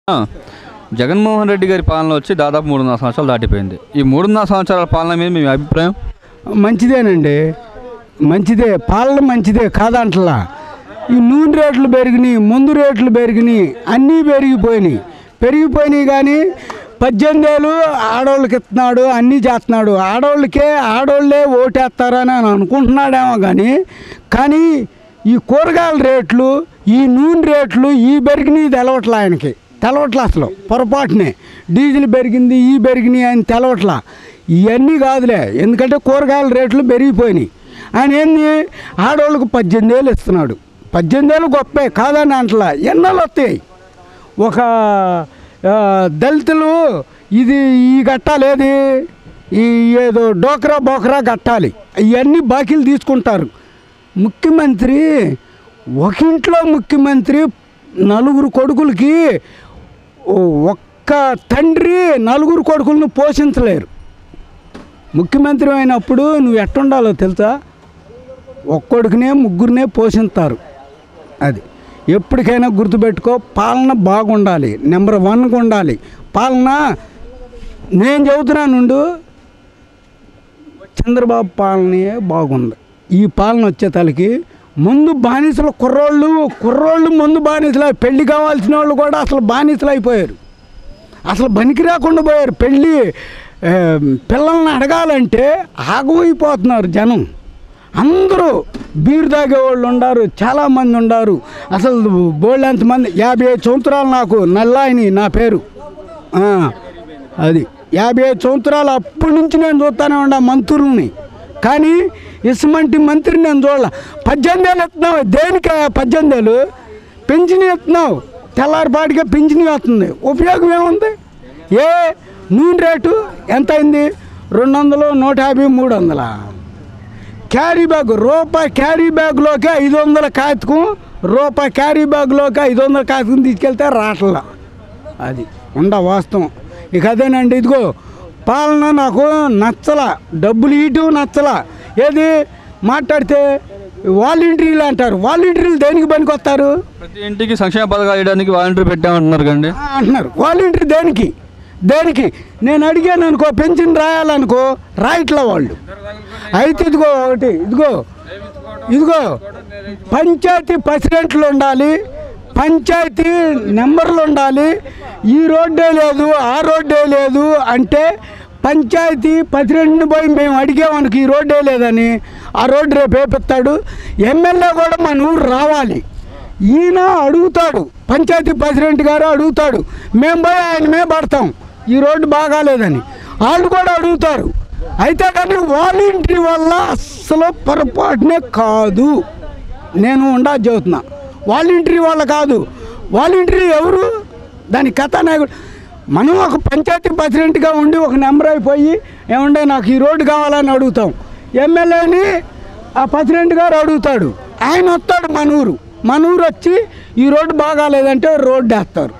ఆ, జగన్మోహన్ రెడ్డి గారి పాలన వచ్చి దాదాపు మూడున్నర సంవత్సరాలు దాటిపోయింది ఈ మూడున్నర సంవత్సరాల పాలన మీద మీ అభిప్రాయం మంచిదేనండి మంచిదే పాలన మంచిదే కాదంటలా ఈ నూనె రేట్లు పెరిగినాయి మందు రేట్లు పెరిగినాయి అన్నీ పెరిగిపోయినాయి పెరిగిపోయినాయి కానీ పద్దెనిమిది ఏళ్ళు ఆడవాళ్ళకి ఇస్తున్నాడు అన్నీ చేస్తున్నాడు ఆడవాళ్ళకే ఆడవాళ్ళే ఓటేస్తారని అని అనుకుంటున్నాడేమో కానీ కానీ ఈ కూరగాయల రేట్లు ఈ నూనె రేట్లు ఈ పెరిగినాయి తెలవట్లా ఆయనకి తెలవట్లా అసలు పొరపాటునే డీజిల్ పెరిగింది ఈ పెరిగినాయి అని తెలవట్లా ఇవన్నీ కాదులే ఎందుకంటే కూరగాయల రేట్లు పెరిగిపోయినాయి ఆయన ఏంది ఆడవాళ్ళకు పద్దెనిమిది వేలు ఇస్తున్నాడు పద్దెనిమిది వేలు గొప్పే కాదని అంటలా ఎన్నాళ్ళు వస్తాయి ఒక ఆ, దళితులు ఇది ఈ కట్టాలి ఈ ఏదో డోక్రా బోక్రా కట్టాలి ఇవన్నీ బాకీలు తీసుకుంటారు ముఖ్యమంత్రి ఒక ఇంట్లో ముఖ్యమంత్రి నలుగురు కొడుకులకి ఓ ఒక్క తండ్రి నలుగురు కొడుకులను పోషించలేరు ముఖ్యమంత్రి అయినప్పుడు నువ్వు ఎట్టుండాలో తెలుసా ఒక్కొడుకునే ముగ్గురినే పోషిస్తారు అది ఎప్పటికైనా గుర్తుపెట్టుకో పాలన బాగుండాలి నెంబర్ వన్గా ఉండాలి పాలన నేను చెబుతున్నానుండు చంద్రబాబు పాలనయే బాగుంది ఈ పాలన వచ్చే తలకి ముందు బానిసలు కుర్రోళ్ళు కుర్రోళ్ళు ముందు బానిసలు పెళ్లి కావాల్సిన వాళ్ళు కూడా అసలు బానిసలు అయిపోయారు అసలు బనికి రాకుండా పోయారు పెళ్ళి ఆ, పిల్లల్ని అడగాలంటే ఆగమైపోతున్నారు జనం అందరూ బీరు తాగేవాళ్ళు ఉండారు చాలామంది ఉండారు అసలు బోళ్ళెంత మంది యాభై ఐదు సంవత్సరాలు నాకు నల్లాయని నా పేరు ఆ, అది యాభై ఐదు సంవత్సరాలు అప్పటి నుంచి నేను చూస్తానే ఉండా మంత్రుల్ని కానీ ఇసుమంటి మంత్రి నేను చూడాల పద్దెనిమిది ఏళ్ళు ఎత్తున్నావు దేనికి పద్దెనిమిది ఏళ్ళు పెంచిని ఎత్తున్నావు తెల్లారిపాటిగా పింఛని వస్తుంది ఉపయోగం ఏముంది ఏ నూనె రేటు ఎంత అయింది రెండు వందలు నూట యాభై మూడు వందల క్యారీ బ్యాగ్ రూపాయి క్యారీ బ్యాగ్లోకి ఐదు వందల కాయతకం రూపాయి క్యారీ బ్యాగ్లోకి ఐదు వందల కాయతకం తీసుకెళ్తే రాట్లా అది ఉండ వాస్తవం ఇక అదేనండి ఇదిగో పాలన నాకు నచ్చల డబ్బులు ఇటు నచ్చల ఏది మాట్లాడితే వాలంటీర్లు అంటారు వాలంటీర్లు దేనికి పనికొస్తారు ప్రతి ఇంటికి సంక్షేమ పథకాలు వేయడానికి వాలంటీర్ పెట్టామంటున్నారు కండి ఆ, అంటున్నారు వాలంటీర్ దేనికి దేనికి నేను అడిగాను అనుకో పెన్షన్ రాయాలనుకో రాయట్లా వాళ్ళు అయితే ఇదిగో ఒకటి ఇదిగో ఇదిగో పంచాయతీ ప్రెసిడెంట్లు ఉండాలి పంచాయతీ నెంబర్లు ఉండాలి ఈ రోడ్డే లేదు ఆ రోడ్డే లేదు అంటే పంచాయతీ ప్రెసిడెంట్ని పోయి మేము అడిగామనుకో ఈ రోడ్డే లేదని ఆ రోడ్డు రేపు వేపిస్తాడు ఎమ్మెల్యే కూడా మన ఊరు రావాలి ఈయన అడుగుతాడు పంచాయతీ ప్రెసిడెంట్ గారు అడుగుతాడు మేము పోయి ఆయన మేము పడతాం ఈ రోడ్డు బాగాలేదని వాళ్ళు కూడా అడుగుతారు అయితే కానీ వాలంటరీ వల్ల అస్సలు పొరపాటునే కాదు నేను ఉండా చెబుతున్నా వాలంటరీ వల్ల కాదు వాలంటరీ ఎవరు దాని కథ నాయకుడు మనం ఒక పంచాయతీ ప్రెసిడెంట్గా ఉండి ఒక నెంబర్ అయిపోయి ఏమంటే నాకు ఈ రోడ్డు కావాలని అడుగుతాం ఎమ్మెల్యేని ఆ ప్రెసిడెంట్ గారు అడుగుతాడు ఆయన వస్తాడు మన ఊరు మన ఊరు వచ్చి ఈ రోడ్డు బాగాలేదంటే రోడ్డు వేస్తారు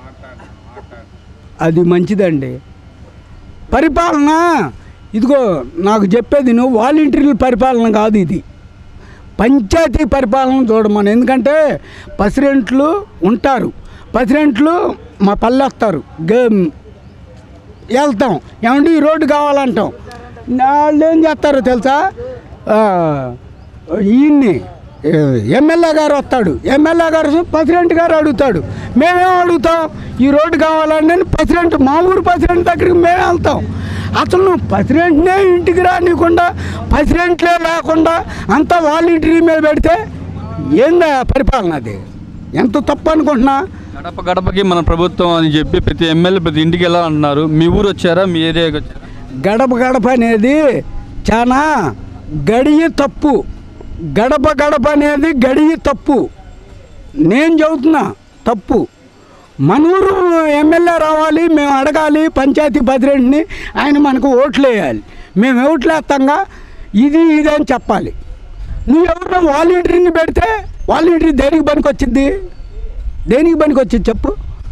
అది మంచిదండి పరిపాలన ఇదిగో నాకు చెప్పేది నువ్వు వాలంటీర్ల పరిపాలన కాదు ఇది పంచాయతీ పరిపాలన చూడమని ఎందుకంటే ప్రెసిడెంట్లు ఉంటారు ప్రెసిడెంట్లు మా పల్లె వస్తారు గే వెళ్తాం ఏమంటే ఈ రోడ్డు కావాలంటాం వాళ్ళు ఏం చేస్తారో తెలుసా ఆ, ఈయన్ని ఎమ్మెల్యే గారు వస్తాడు ఎమ్మెల్యే గారు ప్రెసిడెంట్ గారు అడుగుతాడు మేమేం అడుగుతాం ఈ రోడ్డు కావాలంటే ప్రెసిడెంట్ మా ఊరు ప్రెసిడెంట్ దగ్గరికి మేమే వెళ్తాం అసలు నువ్వు ప్రెసిడెంట్నే ఇంటికి రానికుండా ప్రెసిడెంట్లే లేకుండా అంతా వాలంటీర్ మీద పెడితే ఏందా పరిపాలన అది ఎంత తప్పు అనుకుంటున్నా గడప గడపకి మన ప్రభుత్వం అని చెప్పి ప్రతి ఎమ్మెల్యే ప్రతి ఇంటికి వెళ్ళాలంటున్నారు మీ ఊరు వచ్చారా మీ ఏరియాకి వచ్చారా గడప గడప అనేది చాలా గడియ తప్పు గడప గడప అనేది గడియ తప్పు నేను చెబుతున్నా తప్పు మన ఊరు ఎమ్మెల్యే రావాలి మేము అడగాలి పంచాయతీ ప్రెసిడెంట్ని ఆయన మనకు ఓట్లు వేయాలి మేము ఓట్లు వేస్తాంగా ఇది ఇది అని చెప్పాలి నువ్వు ఎవరినో వాలంటీర్ని పెడితే వాలంటీర్ దేనికి పనికొచ్చింది దేనికి పనికొచ్చింది చెప్పు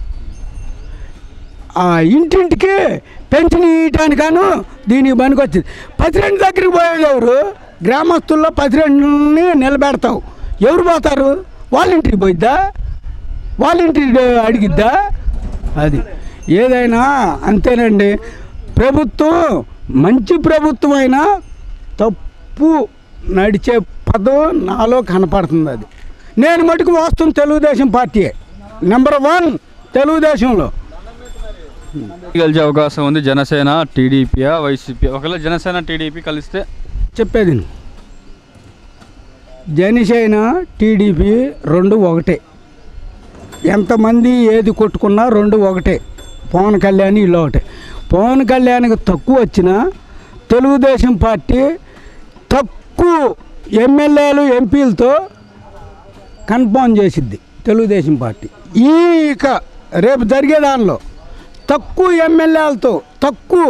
ఆ ఇంటింటికి పెన్షన్ ఇవ్వటానికాను దీనికి పనికొచ్చింది ప్రెసిడెంట్ దగ్గరికి పోయేది ఎవరు గ్రామస్తుల్లో ప్రెసిడెంట్ని నిలబెడతావు ఎవరు పోతారు వాలంటీర్ పోయిద్దా వాలంటీర్ అడిగిద్దా అది ఏదైనా అంతేనండి ప్రభుత్వం మంచి ప్రభుత్వం అయినా తప్పు నడిచే పదం నాలో కనపడుతుంది అది నేను మటుకు వాస్తవం తెలుగుదేశం పార్టీయే నెంబర్ వన్ తెలుగుదేశంలో గెలిచే అవకాశం ఉంది జనసేన టీడీపీయా వైసీపీ ఒకవేళ జనసేన టీడీపీ కలిస్తే చెప్పేది నువ్వు. జనసేన టీడీపీ రెండు ఒకటే ఎంతమంది ఏది కొట్టుకున్నా రెండు ఒకటే పవన్ కళ్యాణ్ ఇల్లు ఒకటే పవన్ కళ్యాణ్కి తక్కువ వచ్చినా తెలుగుదేశం పార్టీ తక్కువ ఎమ్మెల్యేలు ఎంపీలతో కన్ఫామ్ చేసిద్ది తెలుగుదేశం పార్టీ ఈ ఇక రేపు జరిగే దానిలో తక్కువ ఎమ్మెల్యేలతో తక్కువ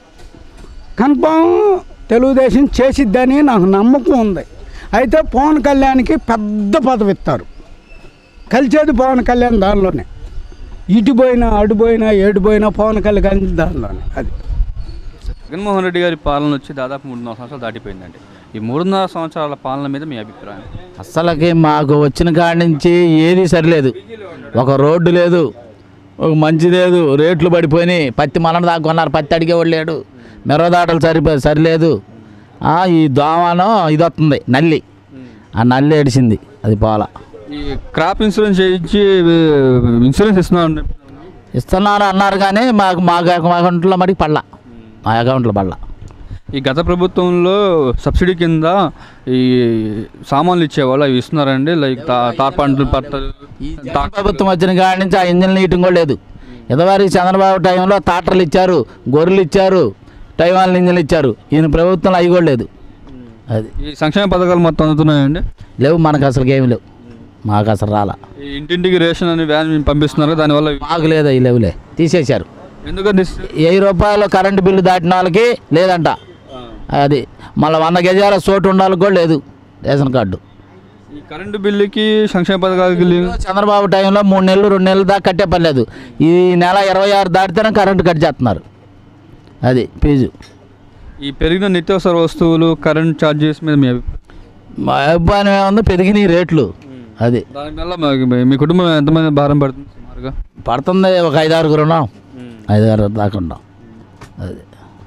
కన్ఫామ్ తెలుగుదేశం చేసిద్దని నాకు నమ్మకం ఉంది అయితే పవన్ కళ్యాణ్కి పెద్ద పదవి ఇస్తారు కలిసేది పవన్ కళ్యాణ్ దానిలోనే ఇటు పోయినా అటు పోయినా ఏడు పోయినా పవన్ కళ్యాణ్ దానిలోనే అది జగన్మోహన్ రెడ్డి గారి పాలన వచ్చి దాదాపు మూడున్నర సంవత్సరాలు దాటిపోయిందండి ఈ మూడున్నర సంవత్సరాల పాలన మీద మీ అభిప్రాయం అస్సలకి మాకు వచ్చిన కాడి నుంచి ఏది సరిలేదు ఒక రోడ్డు లేదు ఒక మంచి లేదు రేట్లు పడిపోయినాయి పత్తి మలన దాకా కొన్నారు పత్తి అడిగేవాడు లేడు మెరవదాటలు సరిపో సరిలేదు ఆ, ఈ దోమను ఇది వస్తుంది నల్లి ఆ నల్లి ఏడిసింది అది పోల ఈ క్రాప్ ఇన్సూరెన్స్ చేయించి ఇన్సూరెన్స్ ఇస్తున్నాను ఇస్తున్నారు అన్నారు కానీ మాకు మా మా అకౌంట్లో మటుకు పడలా మా అకౌంట్లో పడలా ఈ గత ప్రభుత్వంలో సబ్సిడీ కింద ఈ సామాన్లు ఇచ్చేవాళ్ళు అవి ఇస్తున్నారండి లైక్ తా- తార్పాండ్లు పట్టలు ఈ జగన్ ప్రభుత్వం వచ్చిన కాడి నుంచి ఆ ఇంజన్ నీయటం కూడా లేదు ఇదివరకు చంద్రబాబు టైంలో టాటర్లు ఇచ్చారు గొర్రెలు ఇచ్చారు టైవాన్ ఇంజన్లు ఇచ్చారు ఈయన ప్రభుత్వంలో అవి కూడా లేదు అది ఈ సంక్షేమ పథకాలు మొత్తం అందుతున్నాయండి లేవు మనకు అసలు ఏమి లేవు మాకు అసలు రాలా ఈ ఇంటింటికి రేషన్ అని వ్యాన్ పంపిస్తున్నారు కదా, దానివల్ల మాకు లేదు అవి లేవులే తీసేశారు ఎందుకంటే వెయ్యి రూపాయలు కరెంటు బిల్లు దాటిన వాళ్ళకి లేదంట అది మళ్ళీ వంద గజాల చోటు ఉండాలి కూడా లేదు రేషన్ కార్డు ఈ కరెంటు బిల్లుకి సంక్షేమ పథకాలకి లి- చంద్రబాబు టైంలో మూడు నెలలు రెండు నెలలు దాకా కట్టే పని లేదు ఈ నెల ఇరవై ఆరు దాటితేనే కరెంటు కట్ చేస్తున్నారు అది ఫీజు ఈ పెరిగిన నిత్యావసర వస్తువులు కరెంట్ ఛార్జెస్ మీద మీ అభిప్రాయం మా అభిప్రాయం ఏముంది పెరిగినాయి రేట్లు అది దానివల్ల మీ- మీ కుటుంబం ఎంతమంది భారం పడుతుంది సుమారుగా పడుతుంది ఒక ఐదు ఆరుగురు ఉన్నాం ఐదు ఆరు దాకా ఉన్నాం అది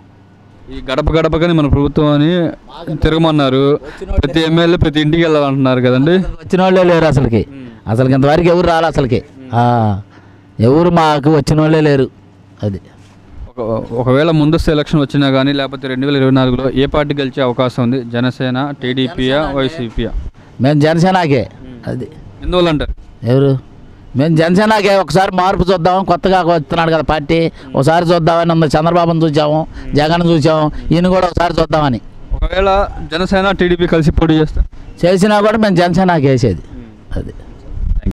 ఈ గడప గడపకని మన ప్రభుత్వం అని తిరగమన్నారు ప్రతి ఎమ్మెల్యే ప్రతి ఇంటికి వెళ్ళాలంటున్నారు కదండి వచ్చిన వాళ్ళే లేరు అసలుకి అసలుకి ఇంతవరకు ఎవరు రాలే అసలుకి ఆ, ఎవరు మాకు వచ్చిన వాళ్ళే లేరు అది ఒక ఒకవేళ ముందస్తు ఎలక్షన్ వచ్చినా కానీ లేకపోతే రెండు వేల ఇరవై నాలుగులో ఏ పార్టీ గెలిచే అవకాశం ఉంది జనసేన టీడీపీయా వైసీపీయా మేము జనసేనకే అది ఎందువల్ల అంటారు ఎవరు మేము జనసేనకే ఒకసారి మార్పు చూద్దాం కొత్తగా వస్తున్నాడు కదా పార్టీ ఒకసారి చూద్దామని ఉంది చంద్రబాబుని చూసాము జగన్ చూసాము ఈయన కూడా ఒకసారి చూద్దామని ఒకవేళ జనసేన టీడీపీ కలిసి పోటీ చేస్తే చేసినా కూడా మేము జనసేనకి వేసేది అది